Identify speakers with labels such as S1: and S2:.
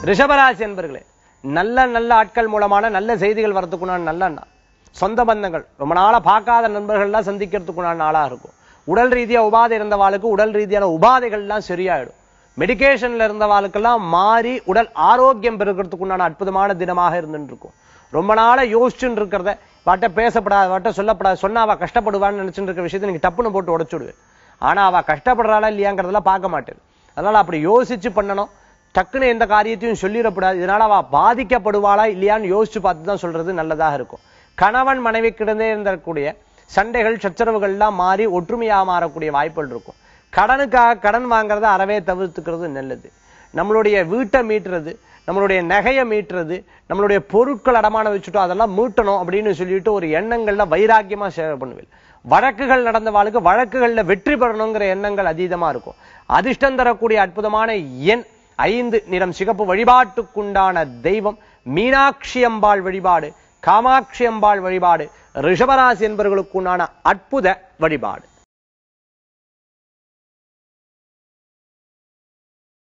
S1: ரிஷபராசி என்பர்களே நல்ல நல்ல ஆட்கள் மூலமான நல்ல செய்திகள் வரதுக்குண்டான நல்ல நாள் சொந்த பந்தங்கள் ரொம்ப நாளா பார்க்காத நண்பர்கள்லாம் சந்திக்கிறதுக்குண்டான நாளா இருக்கும் உடல் ரீதியா உபாதை இருந்தவாளுக்கு உடல் ரீதியான உபாதைகள்லாம் சரியாயிடும் மெடிகேஷன்ல இருந்தவாளுக்கெல்லாம் மாறி உடல் ஆரோக்கியம் பெருக்கிறதுக்குண்டான அற்புதமான தினமாக இருந்துட்டு இருக்கும் ரொம்ப நாளா யோசிச்சுட்டு இருக்கிறத வாட்ட பேசப்படாத வாட்ட சொல்லப்படாத சொன்னா அவ கஷ்டப்படுவான்னு நினைச்சுட்டு இருக்கிற விஷயத்தை நீங்க டப்புன்னு போட்டு உடைச்சுடுவேன் ஆனா அவ கஷ்டப்படுறாளா இல்லையாங்கிறதெல்லாம் பார்க்க மாட்டேன் அதனால அப்படி யோசிச்சு பண்ணணும் டக்குன்னு எந்த காரியத்தையும் சொல்லிடக்கூடாது இதனால அவ பாதிக்கப்படுவாளா இல்லையான்னு யோசிச்சு பார்த்து தான் சொல்றது நல்லதாக இருக்கும் கணவன் மனைவிக்கிடந்தே இருந்தக்கூடிய சண்டைகள் சச்சரவுகள்லாம் மாறி ஒற்றுமையா மாறக்கூடிய வாய்ப்புகள் இருக்கும் கடனுக்காக கடன் வாங்குறத அறவே தவிர்த்துக்கிறது நல்லது நம்மளுடைய வீட்டை மீட்டுறது நம்மளுடைய நகையை மீட்டுறது நம்மளுடைய பொருட்கள் அடமான வச்சுட்டோம் அதெல்லாம் மீட்டணும் அப்படின்னு சொல்லிட்டு ஒரு எண்ணங்கள்ல வைராக்கியமா சேவை பண்ணுவேன் வழக்குகள் நடந்த வாழ்க்கை வழக்குகள்ல வெற்றி பெறணுங்கிற எண்ணங்கள் அதீதமா இருக்கும் அதிர்ஷ்டம் தரக்கூடிய அற்புதமான எண் ஐந்து நிறம் சிகப்பு வழிபாட்டுக்குண்டான தெய்வம் மீனாட்சி அம்பாள் வழிபாடு காமாட்சி அம்பாள் வழிபாடு ரிஷபராசி என்பவர்களுக்குண்டான அற்புத வழிபாடு